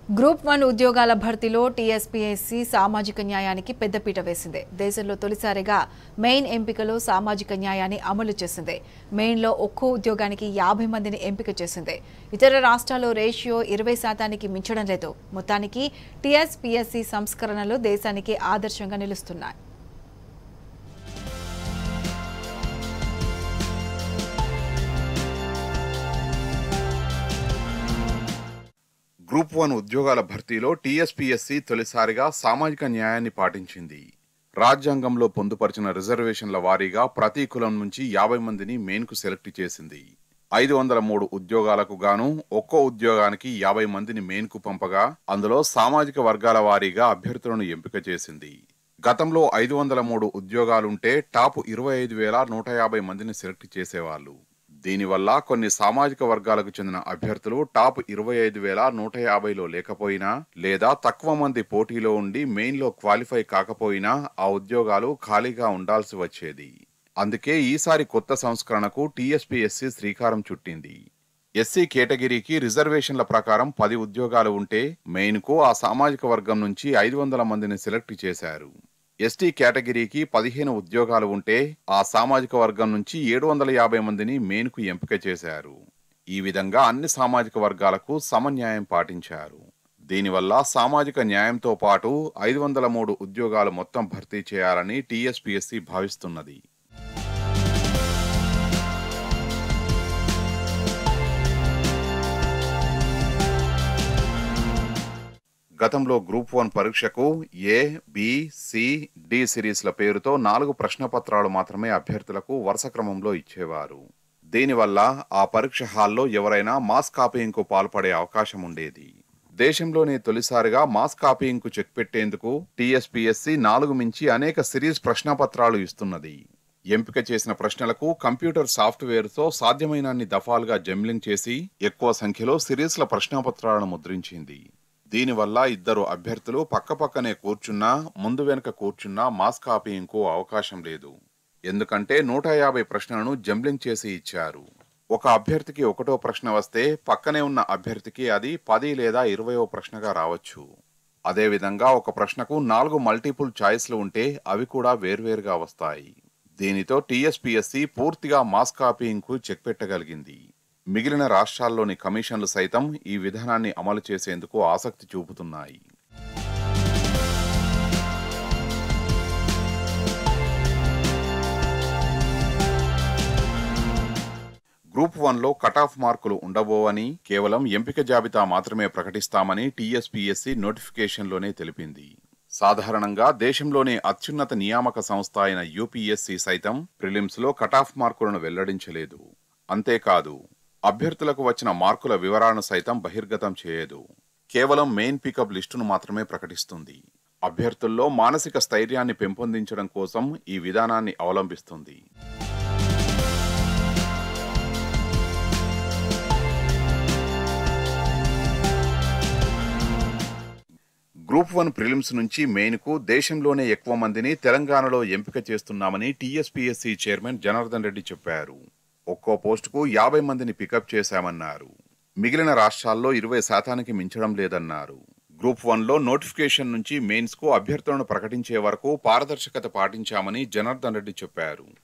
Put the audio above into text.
group one ఉద్యోగాల భర్తీలో TSPSC సామాజిక న్యాయానికి పెద్దపీట వేసింది దేశంలో తొలిసారిగా మెయిన్ ఎంపికలో సామాజిక న్యాయాన్ని అమలు చేసింది మెయిన్లో ఒక్కో ఉద్యోగానికి యాభై మందిని ఎంపిక చేసింది ఇతర రాష్ట్రాల్లో రేషియో ఇరవై శాతానికి మించడం లేదు మొత్తానికి టీఎస్పీఎస్సీ సంస్కరణలు దేశానికి ఆదర్శంగా నిలుస్తున్నాయి గ్రూప్ వన్ ఉద్యోగాల భర్తీలో టీఎస్పీఎస్సీ తొలిసారిగా సామాజిక న్యాయాన్ని పాటించింది రాజ్యాంగంలో పొందుపరిచిన రిజర్వేషన్ల వారీగా ప్రతి కులం నుంచి యాభై మందిని మెయిన్కు సెలెక్ట్ చేసింది ఐదు వందల మూడు ఉద్యోగాలకు గాను ఒక్కో ఉద్యోగానికి యాభై మందిని మెయిన్కు పంపగా అందులో సామాజిక వర్గాల వారీగా అభ్యర్థులను ఎంపిక చేసింది గతంలో ఐదు వందల మూడు ఉద్యోగాలుంటే టాప్ ఇరవై ఐదు వేల నూట యాభై మందిని సెలెక్ట్ చేసేవాళ్ళు దీనివల్ల కొన్ని సామాజిక వర్గాలకు చెందిన అభ్యర్థులు టాప్ ఇరవై ఐదు వేల నూట యాభైలో లేకపోయినా లేదా తక్కువ మంది పోటీలో ఉండి మెయిన్లో క్వాలిఫై కాకపోయినా ఆ ఉద్యోగాలు ఖాళీగా ఉండాల్సి వచ్చేది అందుకే ఈసారి కొత్త సంస్కరణకు టీఎస్పీఎస్సీ శ్రీకారం చుట్టింది ఎస్సీ కేటగిరీకి రిజర్వేషన్ల ప్రకారం పది ఉద్యోగాలు ఉంటే మెయిన్కు ఆ సామాజిక వర్గం నుంచి ఐదు వందల మందిని సెలెక్ట్ చేశారు ఎస్టీ కేటగిరీకి పదిహేను ఉద్యోగాలు ఉంటే ఆ సామాజిక వర్గం నుంచి ఏడు వందల యాభై మందిని మెయిన్కు ఎంపిక చేశారు ఈ విధంగా అన్ని సామాజిక వర్గాలకు సమన్యాయం పాటించారు దీనివల్ల సామాజిక న్యాయంతో పాటు ఐదు వందల మూడు ఉద్యోగాలు మొత్తం భర్తీ చేయాలని టీఎస్పీఎస్సీ భావిస్తున్నది గతంలో గ్రూప్ వన్ పరీక్షకు ఏ బి సి డి సిరీస్ల పేరుతో నాలుగు ప్రశ్నపత్రాలు మాత్రమే అభ్యర్థులకు వరుస క్రమంలో ఇచ్చేవారు దీనివల్ల ఆ పరీక్ష హాల్లో ఎవరైనా మాస్ కాపీయింగ్కు పాల్పడే అవకాశం ఉండేది దేశంలోనే తొలిసారిగా మాస్ కాపీయింగ్కు చెక్ పెట్టేందుకు టీఎస్పీఎస్సీ నాలుగు మించి అనేక సిరీస్ ప్రశ్నపత్రాలు ఇస్తున్నది ఎంపిక చేసిన ప్రశ్నలకు కంప్యూటర్ సాఫ్ట్వేర్తో సాధ్యమైనన్ని దఫాలుగా జంబ్లింగ్ చేసి ఎక్కువ సంఖ్యలో సిరీస్ల ప్రశ్నపత్రాలను ముద్రించింది దీనివల్ల ఇద్దరు అభ్యర్థులు పక్కపక్కనే కూర్చున్నా ముందు వెనుక కూర్చున్నా మాస్ కాపీయింగ్కు అవకాశం లేదు ఎందుకంటే నూట యాభై ప్రశ్నలను జంబ్లింగ్ చేసి ఇచ్చారు ఒక అభ్యర్థికి ఒకటో ప్రశ్న వస్తే పక్కనే ఉన్న అభ్యర్థికి అది పది లేదా ఇరవయో ప్రశ్నగా రావచ్చు అదేవిధంగా ఒక ప్రశ్నకు నాలుగు మల్టిపుల్ చాయిస్లు ఉంటే అవి కూడా వేర్వేరుగా వస్తాయి దీనితో టీఎస్పీఎస్సీ పూర్తిగా మాస్ కాపీయింగ్కు చెక్ పెట్టగలిగింది మిగిలిన రాష్ట్రాల్లోని కమిషన్లు సైతం ఈ విధానాన్ని అమలు చేసేందుకు ఆసక్తి చూపుతున్నాయి గ్రూప్ వన్లో కటాఫ్ మార్కులు ఉండబోవని కేవలం ఎంపిక జాబితా మాత్రమే ప్రకటిస్తామని టీఎస్పీఎస్సీ నోటిఫికేషన్లోనే తెలిపింది సాధారణంగా దేశంలోనే అత్యున్నత నియామక సంస్థ అయిన యూపీఎస్సీ సైతం ప్రిలిమ్స్లో కటాఫ్ మార్కులను వెల్లడించలేదు అంతేకాదు అభ్యర్థులకు వచ్చిన మార్కుల వివరాలను సైతం బహిర్గతం చేయదు కేవలం మెయిన్ పికప్ లిస్టును మాత్రమే ప్రకటిస్తుంది అభ్యర్థుల్లో మానసిక స్థైర్యాన్ని పెంపొందించడం కోసం ఈ విధానాన్ని అవలంబిస్తుంది గ్రూప్ వన్ ప్రిలిమ్స్ నుంచి మెయిన్కు దేశంలోనే ఎక్కువ మందిని తెలంగాణలో ఎంపిక చేస్తున్నామని టీఎస్పీఎస్సీ చైర్మన్ జనార్దన్ రెడ్డి చెప్పారు ఒక్కో పోస్టుకు యాభై మందిని పికప్ చేశామన్నారు మిగిలిన రాష్ట్రాల్లో ఇరవై శాతానికి మించడం లేదన్నారు గ్రూప్ వన్లో నోటిఫికేషన్ నుంచి మెయిన్స్కు అభ్యర్థులను ప్రకటించే వరకు పారదర్శకత పాటించామని జనార్దన్ రెడ్డి చెప్పారు